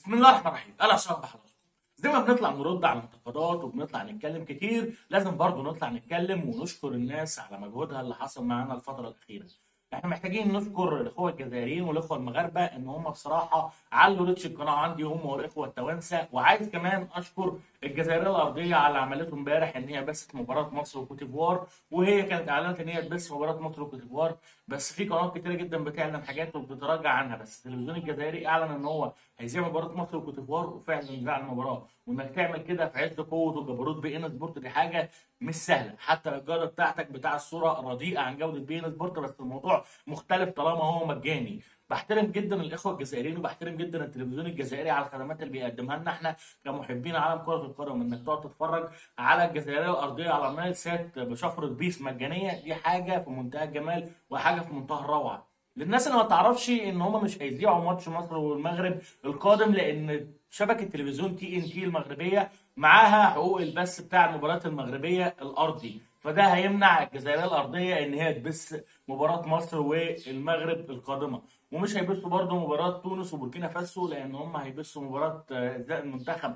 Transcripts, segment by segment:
بسم الله الرحمن الرحيم اهلا وسهلا بحضراتكم زي ما بنطلع نرد على انتقادات وبنطلع نتكلم كتير لازم برضو نطلع نتكلم ونشكر الناس على مجهودها اللي حصل معانا الفتره الاخيره احنا محتاجين نشكر الاخوه الجزائريين والاخوه المغاربه ان هم بصراحه علوا ريتش القناه عندي هم والاخوه التوانسه وعايز كمان اشكر الجزائريه الارضيه على اللي عملته امبارح ان هي بثت مباراه مصر وكوتيفوار وهي كانت اعلنت ان هي تبث مباراه مصر وكوتيفوار بس في قنوات كتيره جدا بتعلن حاجات وبتتراجع عنها بس التلفزيون الجزائري اعلن ان هو هيذيع مباراه مصر وكوتيفوار وفعلا ذاع المباراه وانك تعمل كده في عز قوه وجبروت بي ان سبورت دي حاجه مش سهله حتى الجوده بتاعتك بتاع الصوره رديئه عن جوده بي ان سبورت بس الموضوع مختلف طالما هو مجاني بحترم جدا الاخوه الجزائريين وبحترم جدا التلفزيون الجزائري على الخدمات اللي بيقدمها لنا احنا كمحبين عالم كره القدم انك تقعد تتفرج على الجزائريه الارضيه على نايل سات بشفره بيس مجانيه دي حاجه في منتهى الجمال وحاجه في منتهى الروعه للناس اللي ما تعرفش ان هم مش هيذيعوا ماتش مصر والمغرب القادم لان شبكه تلفزيون تي ان تي المغربيه معاها حقوق البث بتاع المباريات المغربيه الارضي فده هيمنع الجزائريه الارضيه ان هي تبث مباراه مصر والمغرب القادمه ومش هيبثوا برضه مباراه تونس وبوركينا فاسو لان هم هيبثوا مباراه المنتخب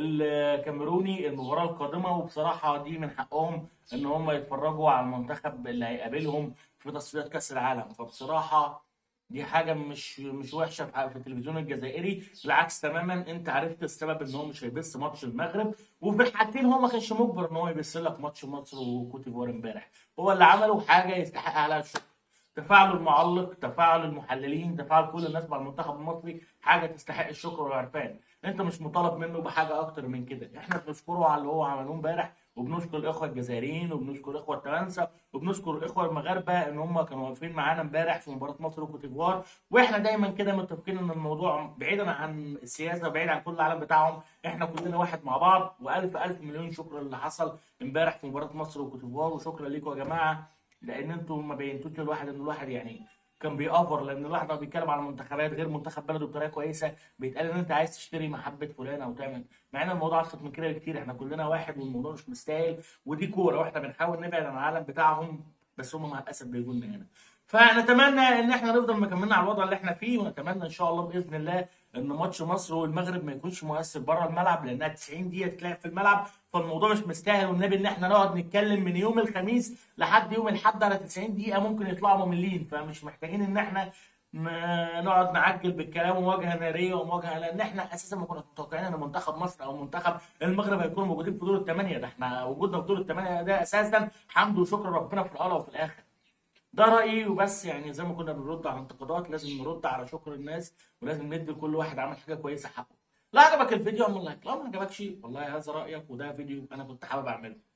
الكاميروني المباراه القادمه وبصراحه دي من حقهم ان هم يتفرجوا على المنتخب اللي هيقابلهم في تصفيات كاس العالم فبصراحه دي حاجه مش مش وحشه في التلفزيون الجزائري بالعكس تماما انت عرفت السبب ان هو مش هيبث ماتش المغرب وفي الحالتين هو ما كانش مجبر ان هو يبث لك ماتش مصر وكوتيفوار امبارح هو اللي عمله حاجه يستحق عليها الشكر تفاعل المعلق تفاعل المحللين تفاعل كل الناس مع المنتخب المصري حاجه تستحق الشكر والعرفان انت مش مطالب منه بحاجه اكتر من كده احنا بنشكره على اللي هو عملوه امبارح وبنشكر الاخوه الجزائريين وبنشكر الاخوه التوانسه وبنشكر الاخوه المغاربه ان هم كانوا واقفين معانا امبارح في مباراه مصر وكوتيفوار واحنا دايما كده متفقين ان الموضوع بعيدا عن السياسه بعيد عن كل العالم بتاعهم احنا كلنا واحد مع بعض والف الف مليون شكر اللي حصل امبارح في مباراه مصر وكوتيفوار وشكرا ليكم يا جماعه لان انتوا ما بينتوش للواحد ان الواحد يعني كان بيأفر لان الواحد لما بيتكلم على منتخبات غير منتخب بلده بطريقه كويسه بيتقال ان انت عايز تشتري محبه فلان او تعمل مع ان الموضوع ابسط من كده بكتير احنا كلنا واحد والموضوع مش مستاهل ودي كوره واحنا بنحاول نبعد عن العالم بتاعهم بس هم مع الاسف بيجوا لنا هنا فنتمنى ان احنا نفضل مكملين على الوضع اللي احنا فيه ونتمنى ان شاء الله باذن الله ان ماتش مصر والمغرب ما يكونش مؤثر بره الملعب لانها 90 دقيقه تتلعب في الملعب فالموضوع مش مستاهل والنبي ان احنا نقعد نتكلم من يوم الخميس لحد يوم الاحد على 90 دقيقه ممكن يطلعوا مملين فمش محتاجين ان احنا نقعد نعجل بالكلام ومواجهه ناريه ومواجهه لان احنا اساسا ما كنا متوقعين ان منتخب مصر او منتخب المغرب هيكونوا موجودين في دور الثمانيه ده احنا وجودنا في دور الثمانيه ده اساسا حمد وشكر ربنا في الاول وفي الاخر ده رايي وبس يعني زي ما كنا بنرد على الانتقادات لازم نرد على شكر الناس ولازم ندي لكل واحد عمل حاجه كويسه حقه لا عجبك الفيديو اعمل لايك لو ما عجبكش والله هذا رايك وده فيديو انا كنت حابب اعمله